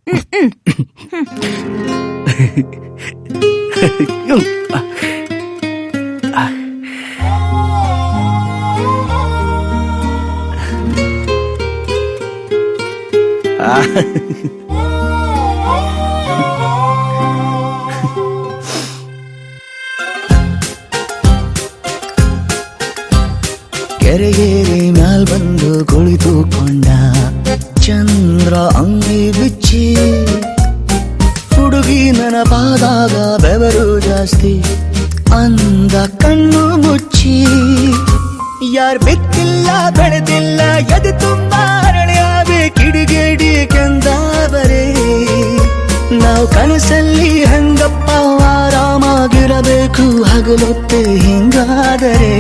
ಕೆರೆಗೇರಿ ಮ್ಯಾಲ್ ಬಂದು ಕುಳಿತುಕೊಂಡ ಚಂದ್ರ ಅಂಗಿ ಬಿಚ್ಚಿ ಹುಡುಗಿ ನೆನಪಾದಾಗ ಬೆವರು ಜಾಸ್ತಿ ಅಂದ ಕಣ್ಣು ಮುಚ್ಚಿ ಯಾರ್ ಬಿತ್ತಿಲ್ಲ ಬೆಳೆದಿಲ್ಲ ಎದೆ ತುಂಬ ಅರಳಿಯಾವೆ ಕಿಡಿಗೇಡಿ ಕೆಂದಾವರೆ ನಾವು ಕನಸಲ್ಲಿ ಹಂಗಪ್ಪ ಆರಾಮಾಗಿರಬೇಕು ಹಗಲೊತ್ತೆ ಹಿಂಗಾದರೆ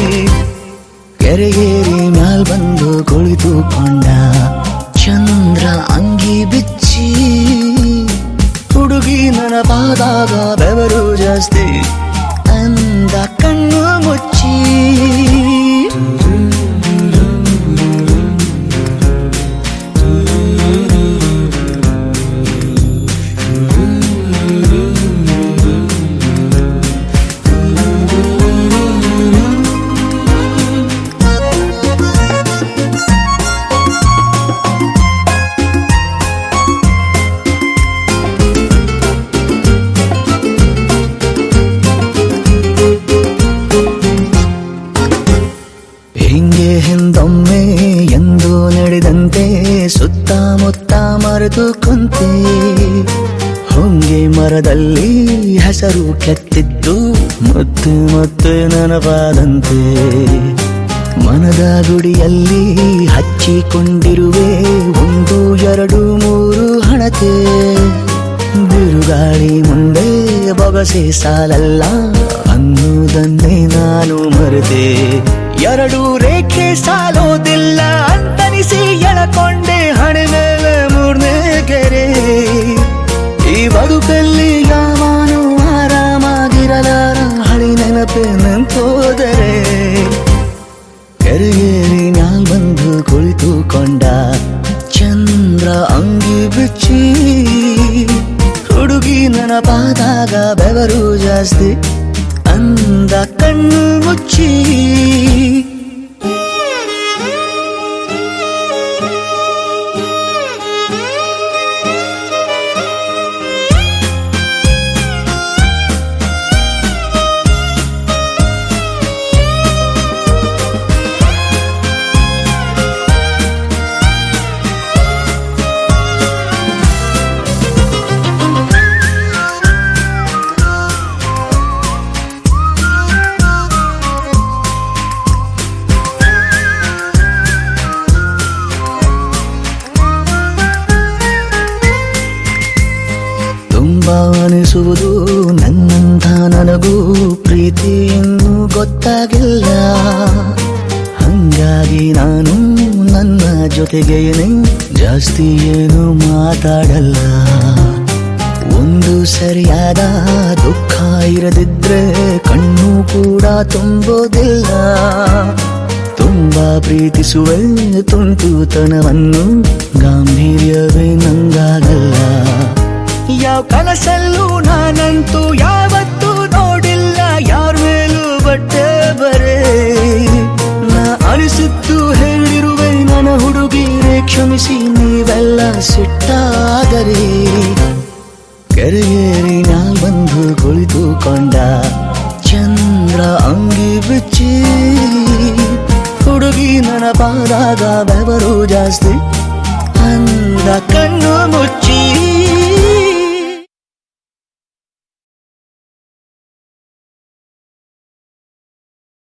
ಕೆರೆಗೇರಿ ಮ್ಯಾಲ್ ಬಂದು ಕುಳಿತುಕೊಂಡ ಚಂದ್ರ ಅಂಗಿ ಬಿಚ್ಚಿ ಹುಡುಗಿ ನೆನಪಾದಾಗ ಬೆವರು ಜಾಸ್ತಿ ಅಂದ ಕಣ್ಣು ಮುಚ್ಚಿ ಹಿಂಗೆ ಹಿಂದೊಮ್ಮೆ ಎಂದು ನಡೆದಂತೆ ಸುತ್ತಮುತ್ತ ಮರೆತು ಕುಂತೆ ಹೊಂಗೆ ಮರದಲ್ಲಿ ಹೆಸರು ಕೆತ್ತಿದ್ದು ಮತ್ತೆ ಮತ್ತೆ ನೆನಪಾದಂತೆ ಮನದ ಗುಡಿಯಲ್ಲಿ ಹಚ್ಚಿಕೊಂಡಿರುವೆ ಒಂದು ಎರಡು ಮೂರು ಹಣತೆ ಬಿರುಗಾಳಿ ಮುಂದೆ ಬೊಗಸೆ ಸಾಲಲ್ಲ ಅನ್ನುವುದನ್ನೇ ನಾನು ಮರೆತೆ ಎರಡು ರೇಖೆ ಸಾಲೋದಿಲ್ಲ ಅಂತನಿಸಿ ಎಳಕೊಂಡೆ ಹಣೆ ಮೇಲೆ ಮೂರ್ನೇ ಕೆರೆ ಈ ಬದುಕಲ್ಲಿ ಯಾವಾನು ಆರಾಮಾಗಿರಲಾರ ಹಳಿ ನೆನಪೆ ನೆನ್ಪೋದರೆ ಕೆರೆಗೇರಿ ಮ್ಯಾಲ್ ಬಂದು ಕುಳಿತುಕೊಂಡ ಚಂದ್ರ ಅಂಗಿ ಬಿಚ್ಚಿ ಹುಡುಗಿ ನೆನಪಾದಾಗ ಬೆವರು ಜಾಸ್ತಿ ಅಂದ ಕಣ್ಣು ಮುಚ್ಚಿ ತುಂಬಾ ಅನಿಸುವುದು ನನ್ನಂಥ ನನಗೂ ಪ್ರೀತಿ ಇನ್ನೂ ಗೊತ್ತಾಗಿಲ್ಲ ಹಂಗಾಗಿ ನಾನು ನನ್ನ ಜೊತೆಗೇನೆ ಜಾಸ್ತಿ ಏನು ಮಾತಾಡಲ್ಲ ಒಂದು ಸರಿಯಾದ ದುಃಖ ಇರದಿದ್ರೆ ಕಣ್ಣು ಕೂಡ ತುಂಬೋದಿಲ್ಲ ತುಂಬಾ ಪ್ರೀತಿಸುವೆ ತುಂಟುತನವನ್ನು ಗಾಂಭೀರ್ಯವೇ ನಂಗಾಗಲ್ಲ ಯಾವ ಕನಸಲ್ಲೂ ನಾನಂತೂ ಯಾವತ್ತೂ ನೋಡಿಲ್ಲ ಯಾರ ಮೇಲೂ ಬಟ್ಟೆ ಬರೇ ನಾ ಅನಿಸಿದ್ದು ಹೇಳಿರುವೆ ನನ್ನ ಹುಡುಗಿರೆ ಕ್ಷಮಿಸಿ ನೀವೆಲ್ಲ ಸಿಟ್ಟಾದರೆ ಕೆರೆಗೇರಿ ನಾ ಬಂದು ಕುಳಿತುಕೊಂಡ ಚಂದ್ರ ಅಂಗಿ ಬಿಚ್ಚಿ ಹುಡುಗಿ ನೆನಪಾದಾಗ ಬೆವರು ಜಾಸ್ತಿ ಅಂದ ಕಣ್ಣು ಮುಚ್ಚಿ